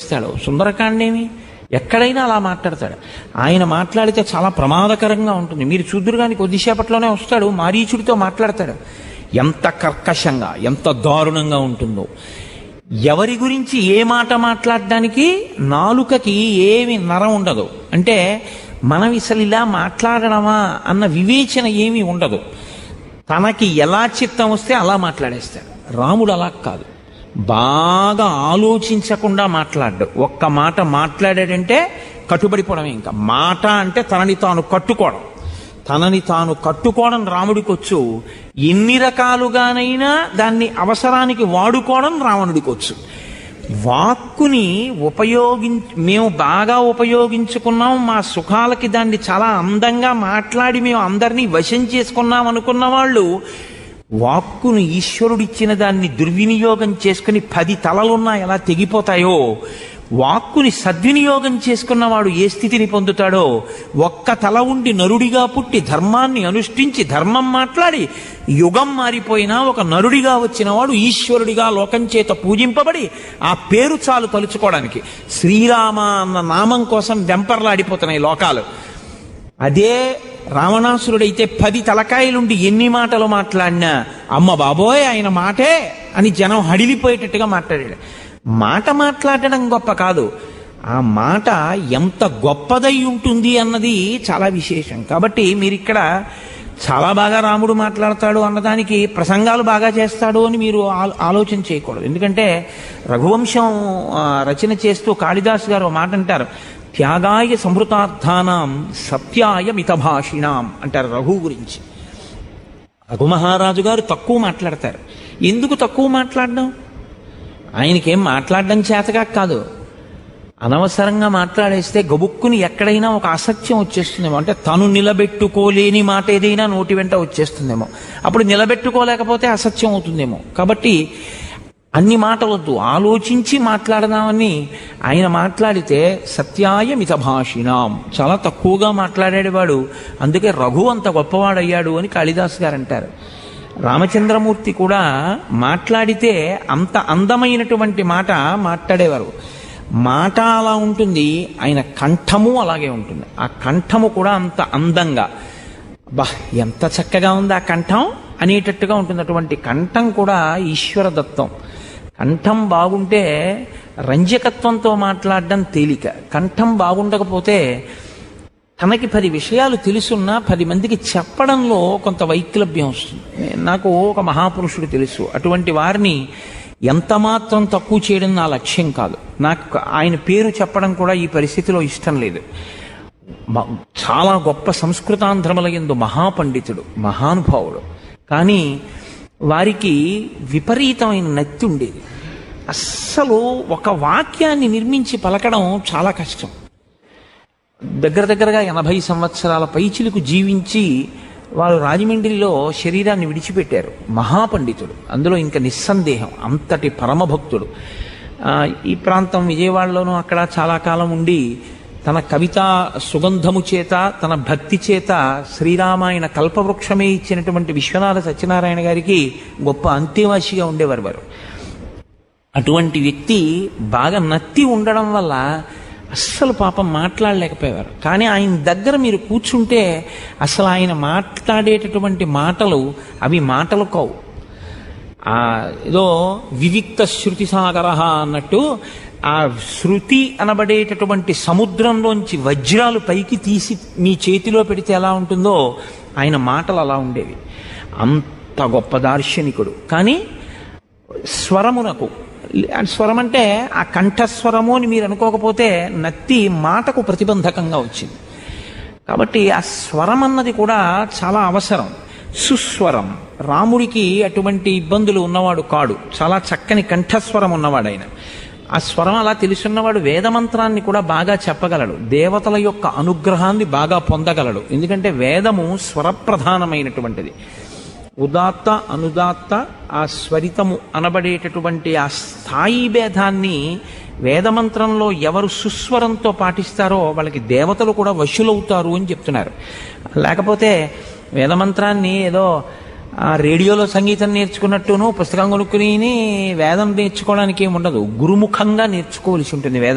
చేస్తాడు సుందరకాండేమి ఎక్కడైనా అలా మాట్లాడతాడు ఆయన మాట్లాడితే చాలా ప్రమాదకరంగా ఉంటుంది మీరు చూద్దురు కానీ కొద్దిసేపట్లోనే వస్తాడు మారీచుడితో మాట్లాడతాడు ఎంత కర్కశంగా ఎంత దారుణంగా ఉంటుందో ఎవరి గురించి ఏ మాట మాట్లాడడానికి నాలుకకి ఏమి నరం ఉండదు అంటే మనం అసలు ఇలా మాట్లాడడమా అన్న వివేచన ఏమీ ఉండదు తనకి ఎలా చిత్తం వస్తే అలా మాట్లాడేస్తాడు రాముడు అలా కాదు బాగా ఆలోచించకుండా మాట్లాడ్డు ఒక్క మాట మాట్లాడాడంటే కట్టుబడిపోవడమే ఇంకా మాట అంటే తనని తాను కట్టుకోవడం తనని తాను కట్టుకోవడం రాముడికి వచ్చు ఎన్ని రకాలుగానైనా దాన్ని అవసరానికి వాడుకోవడం రావణుడికి వచ్చు వాక్కుని ఉపయోగిం మేము బాగా ఉపయోగించుకున్నాం మా సుఖాలకి దాన్ని చాలా అందంగా మాట్లాడి మేము అందరినీ వశం చేసుకున్నాం అనుకున్న వాళ్ళు వాక్కును ఈశ్వరుడిచ్చిన దాన్ని దుర్వినియోగం చేసుకుని పది తలలున్నా ఎలా తెగిపోతాయో వాక్కుని సద్వినియోగం చేసుకున్నవాడు ఏ స్థితిని పొందుతాడో ఒక్క తల ఉండి నరుడిగా పుట్టి ధర్మాన్ని అనుష్ఠించి ధర్మం మాట్లాడి యుగం మారిపోయినా ఒక నరుడిగా వచ్చినవాడు ఈశ్వరుడిగా లోకం చేత పూజింపబడి ఆ పేరు చాలు తలుచుకోవడానికి శ్రీరామ అన్న నామం కోసం వెంపర్లాడిపోతున్నాయి లోకాలు అదే రావణాసురుడైతే పది తలకాయలుండి ఎన్ని మాటలు మాట్లాడినా అమ్మ బాబోయ్ ఆయన మాటే అని జనం హడిలిపోయేటట్టుగా మాట్లాడాడు మాట మాట్లాడడం గొప్ప కాదు ఆ మాట ఎంత గొప్పదై ఉంటుంది అన్నది చాలా విశేషం కాబట్టి మీరు ఇక్కడ చాలా బాగా రాముడు మాట్లాడతాడు అన్నదానికి ప్రసంగాలు బాగా చేస్తాడు అని మీరు ఆ- ఆలోచన చేయకూడదు ఎందుకంటే రఘువంశం ఆ, రచన చేస్తూ కాళిదాస్ గారు ఓ మాట అంటారు త్యాగాయ సంహృతార్థానాం సత్యాయ మితభాషిణాం అంటారు రఘు గురించి రఘుమహారాజు గారు తక్కువ మాట్లాడతారు ఎందుకు తక్కువ మాట్లాడడం ఆయనకేం మాట్లాడడం చేతగా కాదు అనవసరంగా మాట్లాడేస్తే గబుక్కుని ఎక్కడైనా ఒక అసత్యం వచ్చేస్తుందేమో అంటే తను నిలబెట్టుకోలేని మాట ఏదైనా నోటి వెంట వచ్చేస్తుందేమో అప్పుడు నిలబెట్టుకోలేకపోతే అసత్యం అవుతుందేమో కాబట్టి అన్ని మాటలొద్దు ఆలోచించి మాట్లాడదామని ఆయన మాట్లాడితే సత్యాయ మితభాషిణాం చాలా తక్కువగా మాట్లాడేవాడు అందుకే రఘు అంత గొప్పవాడయ్యాడు అని కాళిదాస్ గారు అంటారు రామచంద్రమూర్తి కూడా మాట్లాడితే అంత అందమైనటువంటి మాట మాట్లాడేవారు మాట అలా ఉంటుంది ఆయన కంఠము అలాగే ఉంటుంది ఆ కంఠము కూడా అంత అందంగా బా ఎంత చక్కగా ఉంది ఆ కంఠం అనేటట్టుగా ఉంటుంది అటువంటి కంఠం కూడా ఈశ్వర దత్తం కంఠం బాగుంటే రంజకత్వంతో మాట్లాడడం తేలిక కంఠం బాగుండకపోతే తనకి పది విషయాలు తెలుసున్నా పది మందికి చెప్పడంలో కొంత వైక్లభ్యం వస్తుంది నాకు ఒక మహాపురుషుడు తెలుసు అటువంటి వారిని ఎంత మాత్రం తక్కువ చేయడం నా లక్ష్యం కాదు నాకు ఆయన పేరు చెప్పడం కూడా ఈ పరిస్థితిలో ఇష్టం లేదు మ- చాలా గొప్ప సంస్కృతాంధ్రముల ఎందు మహాపండితుడు మహానుభావుడు కానీ వారికి విపరీతమైన నత్తి ఉండేది అస్సలు ఒక వాక్యాన్ని నిర్మించి పలకడం చాలా కష్టం దగ్గర దగ్గరగా ఎనభై సంవత్సరాల పైచిలకు జీవించి వారు రాజమండ్రిలో శరీరాన్ని విడిచిపెట్టారు మహాపండితుడు అందులో ఇంకా నిస్సందేహం అంతటి పరమభక్తుడు ఆ, ఈ ప్రాంతం విజయవాడలోనూ అక్కడ చాలా కాలం ఉండి తన కవితా సుగంధము చేత తన భక్తి చేత శ్రీరామాయణ కల్పవృక్షమే ఇచ్చినటువంటి విశ్వనాథ సత్యనారాయణ గారికి గొప్ప అంతేవాసిగా ఉండేవారు వారు అటువంటి వ్యక్తి బాగా నత్తి ఉండడం వల్ల అస్సలు పాపం మాట్లాడలేకపోయేవారు కానీ ఆయన దగ్గర మీరు కూర్చుంటే అసలు ఆయన మాట్లాడేటటువంటి మాటలు అవి మాటలు కావు ఆ ఏదో వివిక్త శృతి సాగర అన్నట్టు ఆ శృతి అనబడేటటువంటి సముద్రంలోంచి వజ్రాలు పైకి తీసి మీ చేతిలో పెడితే ఎలా ఉంటుందో ఆయన మాటలు అలా ఉండేవి అంత గొప్ప దార్శనికుడు కానీ స్వరమునకు ఆ స్వరం అంటే ఆ కంఠస్వరము అని మీరు అనుకోకపోతే నత్తి మాటకు ప్రతిబంధకంగా వచ్చింది కాబట్టి ఆ స్వరం అన్నది కూడా చాలా అవసరం సుస్వరం రాముడికి అటువంటి ఇబ్బందులు ఉన్నవాడు కాడు చాలా చక్కని కంఠస్వరం ఉన్నవాడు ఆయన ఆ స్వరం అలా తెలుసున్నవాడు వేదమంత్రాన్ని కూడా బాగా చెప్పగలడు దేవతల యొక్క అనుగ్రహాన్ని బాగా పొందగలడు ఎందుకంటే వేదము స్వరప్రధానమైనటువంటిది ఉదాత్త అనుదాత్త ఆ స్వరితము అనబడేటటువంటి ఆ స్థాయి భేదాన్ని వేదమంత్రంలో ఎవరు సుస్వరంతో పాటిస్తారో వాళ్ళకి దేవతలు కూడా వశులవుతారు అని చెప్తున్నారు లేకపోతే వేదమంత్రాన్ని ఏదో ఆ రేడియోలో సంగీతం నేర్చుకున్నట్టును పుస్తకం కొనుక్కుని వేదం నేర్చుకోవడానికి ఏమి ఉండదు గురుముఖంగా నేర్చుకోవలసి ఉంటుంది వేద